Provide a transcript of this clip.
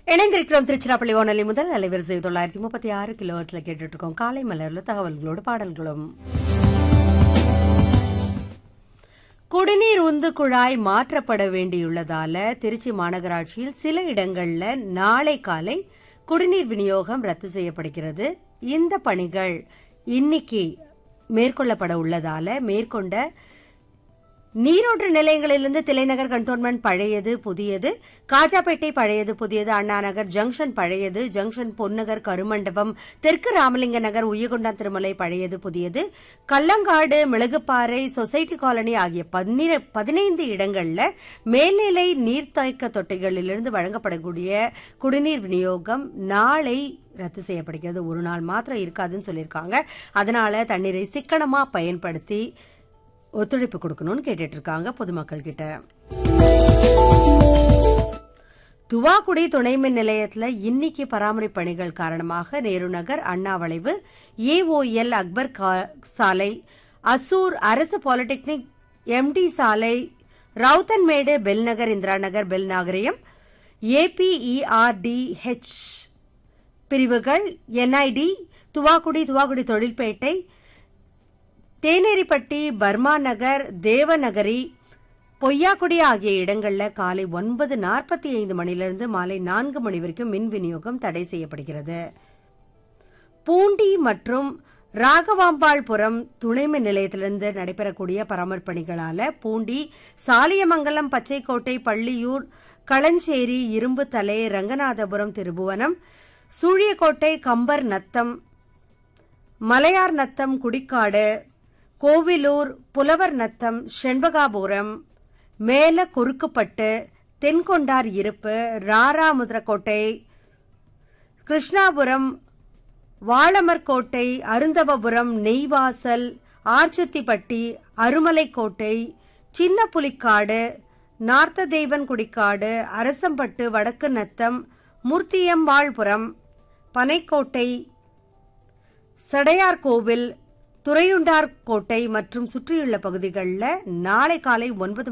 இணைந்திருக்கிறோம் திருச்சிராப்பள்ளி வானொலி முதல் அலைவரிசை தொள்ளாயிரத்தி முப்பத்தி ஆறு கிலோஹெர்ட்ஸ்ல கேட்டுட்டு இருக்கோம் காலை மலர்ல தகவல்களோடு பாடல்களும் குடிநீர் உந்து குழாய் மாற்றப்பட வேண்டியுள்ளதால திருச்சி மாநகராட்சியில் சில இடங்கள்ல நாளை காலை குடிநீர் விநியோகம் ரத்து செய்யப்படுகிறது இந்த பணிகள் இன்னைக்கு மேற்கொள்ளப்பட உள்ளதால மேற்கொண்ட நீரோட்ட நிலையங்களிலிருந்து திலைநகர் கண்டோன்மெண்ட் பழையது புதியது காஜாப்பேட்டை பழையது புதியது அண்ணா நகர் ஜங்ஷன் பழையது ஜங்ஷன் பொன்னகர் கருமண்டபம் தெற்கு ராமலிங்க நகர் உய்யகொண்டா திருமலை பழையது புதியது கல்லங்காடு மிளகுப்பாறை சொசைட்டி காலனி ஆகிய பன்னிர- பதினைந்து இடங்கள்ல மேல்நிலை நீர்த்தேக்க தொட்டிகளிலிருந்து வழங்கப்படக்கூடிய குடிநீர் விநியோகம் நாளை ரத்து செய்யப்படுகிறது ஒரு நாள் மாத்திரம் இருக்காதுன்னு சொல்லியிருக்காங்க அதனால தண்ணீரை சிக்கனமா பயன்படுத்தி ஒத்துழைப்பு கொடுக்கணும்னு கேட்டுட்டு இருக்காங்க பொதுமக்கள் கிட்ட துவாக்குடி துணை மின் நிலையத்துல இன்னைக்கு பராமரிப்பு பணிகள் காரணமாக நேரு நகர் அண்ணா வளைவு ஏஓஎல் அக்பர் கா- சாலை அசூர் அரசு பாலிடெக்னிக் எம்டி சாலை ரவுத்தன்மேடு பெல்நகர் இந்திரா நகர் பெல் நாகரியம் ஏபிஇஆர்டிஹெச் பிரிவுகள் என்ஐடி துவாக்குடி துவாக்குடி தொழில்பேட்டை தேனேரிப்பட்டி பர்மா நகர் தேவநகரி பொய்யாக்குடி ஆகிய இடங்கள்ல காலை ஒன்பது நாற்பத்தி ஐந்து மணிலிருந்து மாலை நான்கு மணி வரைக்கும் மின் விநியோகம் தடை செய்யப்படுகிறது பூண்டி மற்றும் ராகவாம்பாள்புரம் துணை மின் நிலையத்திலிருந்து நடைபெறக்கூடிய பராமரிப்பு பணிகளால பூண்டி சாலியமங்கலம் பச்சைக்கோட்டை பள்ளியூர் களஞ்சேரி இரும்புத்தலை ரங்கநாதபுரம் திருபுவனம் சூழியக்கோட்டை கம்பர் நத்தம் மலையார் நத்தம் குடிக்காடு கோவிலூர் புலவர் நத்தம் செண்பகாபுரம் மேல குறுக்குப்பட்டு தென்கொண்டார் இருப்பு ராராமுதிரக்கோட்டை கிருஷ்ணாபுரம் வாழமர்கோட்டை அருந்தவபுரம் நெய்வாசல் ஆர்ச்சுத்திப்பட்டி அருமலைக்கோட்டை சின்ன புலிக்காடு நார்த்ததேவன் குடிக்காடு அரசம்பட்டு வடக்கு நத்தம் மூர்த்தியம்பாள்புரம் பனைக்கோட்டை சடையார் கோவில் துறையுண்டார் கோட்டை மற்றும் சுற்றியுள்ள பகுதிகளில் நாளை காலை ஒன்பது